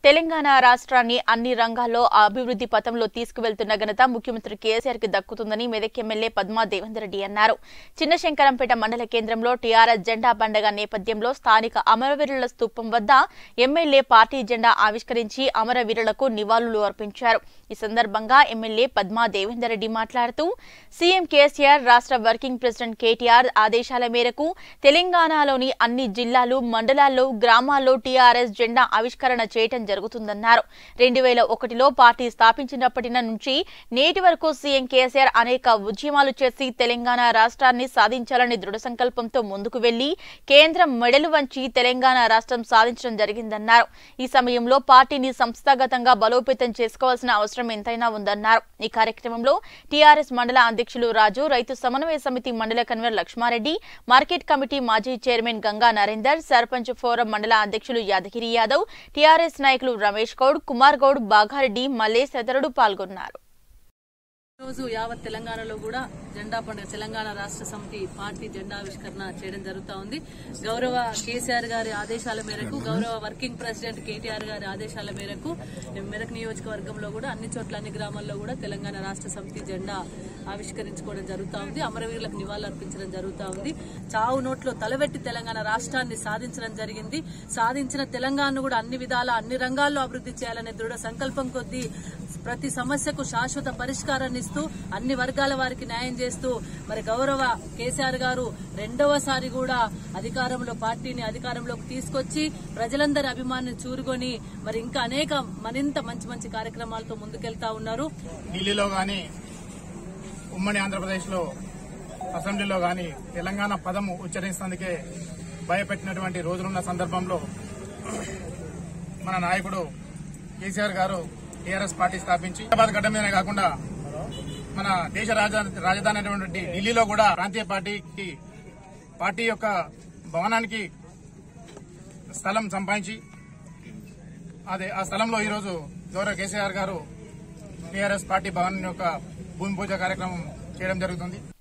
తెలంగాణ రాష్ట్రాన్ని అన్ని రంగాల్లో అభివృద్ధి పథంలో తీసుకువెళ్తున్న ఘనత ముఖ్యమంత్రి కేసీఆర్ కి దక్కుతుందని మెదక్ ఎమ్మెల్యే పద్మా దేవేందర్ రెడ్డి అన్నారు చిన్నశంకరంపేట మండల కేంద్రంలో టీఆర్ఎస్ జెండా పండగ నేపథ్యంలో స్థానిక అమరవీరుల స్తూపం వద్ద ఎమ్మెల్యే పార్టీ జెండా ఆవిష్కరించి అమరవీరులకు నివాళులు అర్పించారు ఈ సందర్భంగా ఎమ్మెల్యే పద్మా దేవేందర్ రెడ్డి మాట్లాడుతూ సీఎం కేసీఆర్ రాష్ట్ర వర్కింగ్ ప్రెసిడెంట్ కేటీఆర్ ఆదేశాల మేరకు తెలంగాణలోని అన్ని జిల్లాలు మండలాల్లో గ్రామాల్లో టీఆర్ఎస్ జెండా ఆవిష్కరణ చేయటం జరుగుతుందన్నారు రెండు వేల ఒకటిలో పార్టీ స్థాపించినప్పటి నుంచి నేటి వరకు సీఎం కేసీఆర్ అనేక ఉద్యమాలు చేసి తెలంగాణ రాష్ట్రాన్ని సాధించాలని దృఢ సంకల్పంతో ముందుకు వెళ్లి కేంద్రం మెడలు వంచి తెలంగాణ రాష్ట్రం సాధించడం జరిగిందన్నారు ఈ సమయంలో పార్టీని సంస్థాగతంగా బలోపేతం చేసుకోవాల్సిన అవసరం ఎంతైనా ఉందన్నారు ఈ కార్యక్రమంలో టీఆర్ఎస్ మండల అధ్యక్షులు రాజు రైతు సమన్వయ సమితి మండల కన్వీనర్ లక్ష్మారెడ్డి మార్కెట్ కమిటీ మాజీ చైర్మన్ గంగా నరేందర్ సర్పంచ్ ఫోరం మండల అధ్యక్షులు యాదగిరి యాదవ్ టీఆర్ఎస్ నాయకులు రమేష్ గౌడ్ కుమార్ గౌడ్ బాగారెడ్డి మల్లేష్ తదితరులు పాల్గొన్నారు రోజు యావత్ తెలంగాణలో కూడా జెండా పండుగ తెలంగాణ రాష్ట్ర సమితి పార్టీ జెండా ఆవిష్కరణ చేయడం జరుగుతా ఉంది గౌరవ కేసీఆర్ గారి ఆదేశాల మేరకు గౌరవ వర్కింగ్ ప్రెసిడెంట్ కేటీఆర్ గారి ఆదేశాల మేరకు మెదక్ నియోజకవర్గంలో కూడా అన్ని చోట్ల అన్ని గ్రామాల్లో కూడా తెలంగాణ రాష్ట్ర సమితి జెండా ఆవిష్కరించుకోవడం జరుగుతా ఉంది అమరవీరులకు నివాళులు అర్పించడం జరుగుతా ఉంది చావు నోట్లో తలబెట్టి తెలంగాణ రాష్ట్రాన్ని సాధించడం జరిగింది సాధించిన తెలంగాణను కూడా అన్ని విధాల అన్ని రంగాల్లో అభివృద్ధి చేయాలనే దృఢ సంకల్పం కొద్దీ ప్రతి సమస్యకు శాశ్వత పరిష్కారాన్ని ఇస్తూ అన్ని వర్గాల వారికి న్యాయం చేస్తూ మరి గౌరవ కేసీఆర్ గారు రెండవసారి కూడా అధికారంలో పార్టీని అధికారంలోకి తీసుకొచ్చి ప్రజలందరి అభిమానాన్ని చూరుకొని మరి ఇంకా అనేక మరింత మంచి మంచి కార్యక్రమాలతో ముందుకెళ్తా ఉన్నారు ఢిల్లీలో కానీ ఉమ్మడి ఆంధ్రప్రదేశ్లో అసెంబ్లీలో కానీ తెలంగాణ పదము ఉచ్చరించేందుకే భయపెట్టినటువంటి రోజులున్న సందర్భంలో మన నాయకుడు కేసీఆర్ గారు టీఆర్ఎస్ పార్టీ స్థాపించి హైదరాబాద్ గడ్డ మీదనే కాకుండా మన దేశ రాజధాని రాజధాని అయినటువంటి ఢిల్లీలో కూడా ప్రాంతీయ పార్టీకి పార్టీ యొక్క భవనానికి స్థలం సంపాదించి అదే ఆ స్థలంలో ఈరోజు గౌరవ కేసీఆర్ గారు టీఆర్ఎస్ పార్టీ భవన్ యొక్క భూమి పూజ కార్యక్రమం చేయడం జరుగుతుంది